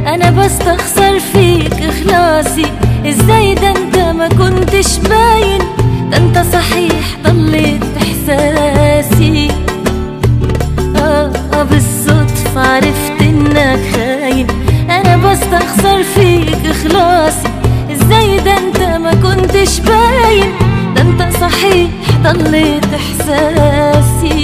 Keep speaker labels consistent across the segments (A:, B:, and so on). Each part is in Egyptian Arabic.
A: انا بستخسر فيك اخلاصي ازاي ده انت ما كنتش باين ده انت صحيح ضليت باحساسي آه آه بالصدفة عرفت انك خاين انا بستخسر فيك اخلاصي ازاي ده انت ما كنتش باين ده انت صحيح ضليت احساسي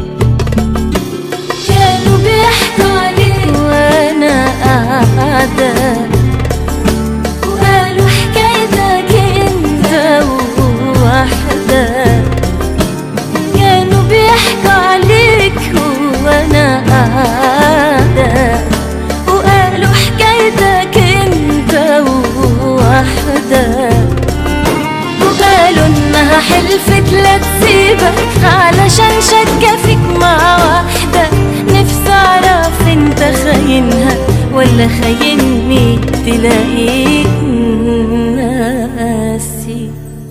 A: كانوا بيحكوا عليك وانا قاعدة وقالوا حكايتك انت ووحدك كانوا بيحكوا عليك وانا قاعدة وقالوا حكايتك انت ووحدك وقالوا انها حلفت لا تسيبك علشان شكة فيك مع واحدة نفسي اعرف انت خاينها ولا خايني تلاقيك ناسي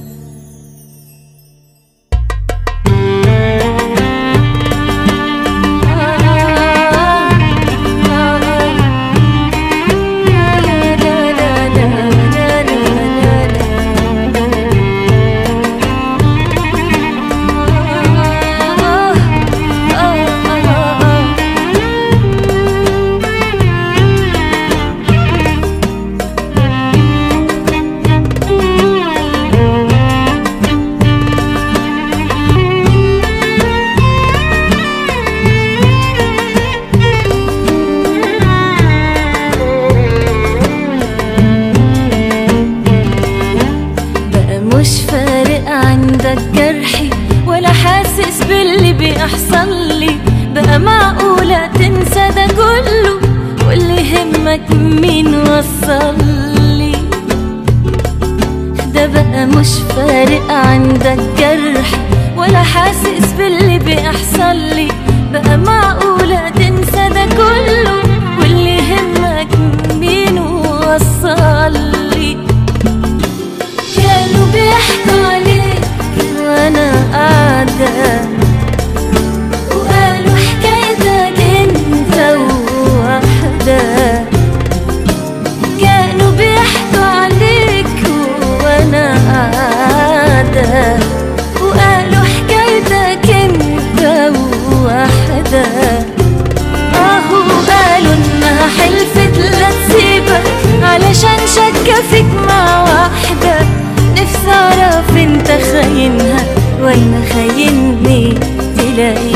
A: بقى مش فارق عندك جرحي ولا حاسس باللي بيحصل لي بقى معقولة تنسى ده كله واللي يهمك مين وصل لي ده بقى مش فارق عندك جرحي ولا حاسس باللي بيحصل لي بقى معقولة تنسى ده كله واللي يهمك مين وصل لي كانوا بيحكوا عليك وانا قاعدة وقالوا حكايتك انت ووحدك كانوا بيحكوا عليك وانا قاعدة وقالوا حكايتك انت ووحدك اهو قالوا انها حلفت لا تسيبك علشان شكة فيك مع واحدة نفسي اعرف انت خاينها ولا خايني تلاقي